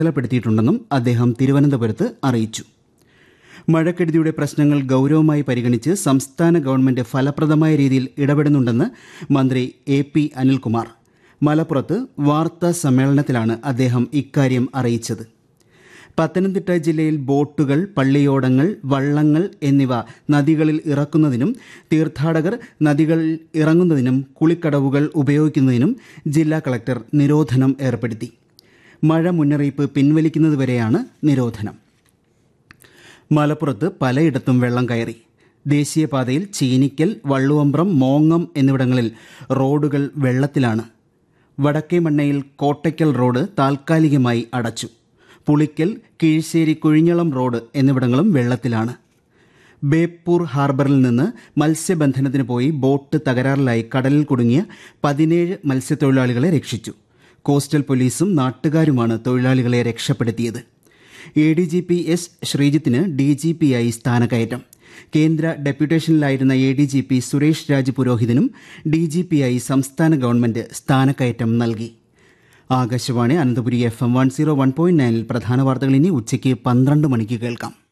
ചുമതലപ്പെടുത്തിയിട്ടുണ്ടെന്നും അദ്ദേഹം തിരുവനന്തപുരത്ത് അറിയിച്ചു മഴക്കെടുതിയുടെ പ്രശ്നങ്ങൾ ഗൌരവമായി പരിഗണിച്ച് സംസ്ഥാന ഗവൺമെന്റ് ഫലപ്രദമായ രീതിയിൽ ഇടപെടുന്നുണ്ടെന്ന് മന്ത്രി എ പി അനിൽകുമാർ മലപ്പുറത്ത് വാർത്താ സമ്മേളനത്തിലാണ് അദ്ദേഹം ഇക്കാര്യം അറിയിച്ചത് പത്തനംതിട്ട ജില്ലയിൽ ബോട്ടുകൾ പള്ളിയോടങ്ങൾ വള്ളങ്ങൾ എന്നിവ നദികളിൽ ഇറക്കുന്നതിനും തീർത്ഥാടകർ നദികളിൽ ഇറങ്ങുന്നതിനും കുളിക്കടവുകൾ ഉപയോഗിക്കുന്നതിനും ജില്ലാ കളക്ടർ നിരോധനം ഏർപ്പെടുത്തി മഴ മുന്നറിയിപ്പ് പിൻവലിക്കുന്നതുവരെയാണ് നിരോധനം മലപ്പുറത്ത് പലയിടത്തും വെള്ളം കയറി ദേശീയപാതയിൽ ചീനിക്കൽ വള്ളുവമ്പ്രം മോങ്ങം എന്നിവിടങ്ങളിൽ റോഡുകൾ വെള്ളത്തിലാണ് വടക്കേമണ്ണയിൽ കോട്ടയ്ക്കൽ റോഡ് താൽക്കാലികമായി അടച്ചു പുളിക്കൽ കീഴ്ശ്ശേരി കുഴിഞ്ഞളം റോഡ് എന്നിവിടങ്ങളും വെള്ളത്തിലാണ് ബേപ്പൂർ ഹാർബറിൽ നിന്ന് മത്സ്യബന്ധനത്തിന് പോയി ബോട്ട് തകരാറിലായി കടലിൽ കുടുങ്ങിയ പതിനേഴ് മത്സ്യത്തൊഴിലാളികളെ രക്ഷിച്ചു കോസ്റ്റൽ പോലീസും നാട്ടുകാരുമാണ് തൊഴിലാളികളെ രക്ഷപ്പെടുത്തിയത് എ ഡി ജി പി എസ് ശ്രീജിത്തിന് ഡി ജി പി ആയി സ്ഥാനക്കയറ്റം കേന്ദ്ര ഡെപ്യൂട്ടേഷനിലായിരുന്ന A D G P Suresh Raj പുരോഹിതനും ഡി ജി പി ആയി സംസ്ഥാന ഗവൺമെന്റ് സ്ഥാനക്കയറ്റം നൽകി Akashvani Ananthapuri F M one zero one point നയനിൽ പ്രധാന വാർത്തകൾ ഇനി ഉച്ചയ്ക്ക് പന്ത്രണ്ട് മണിക്ക് കേൾക്കാം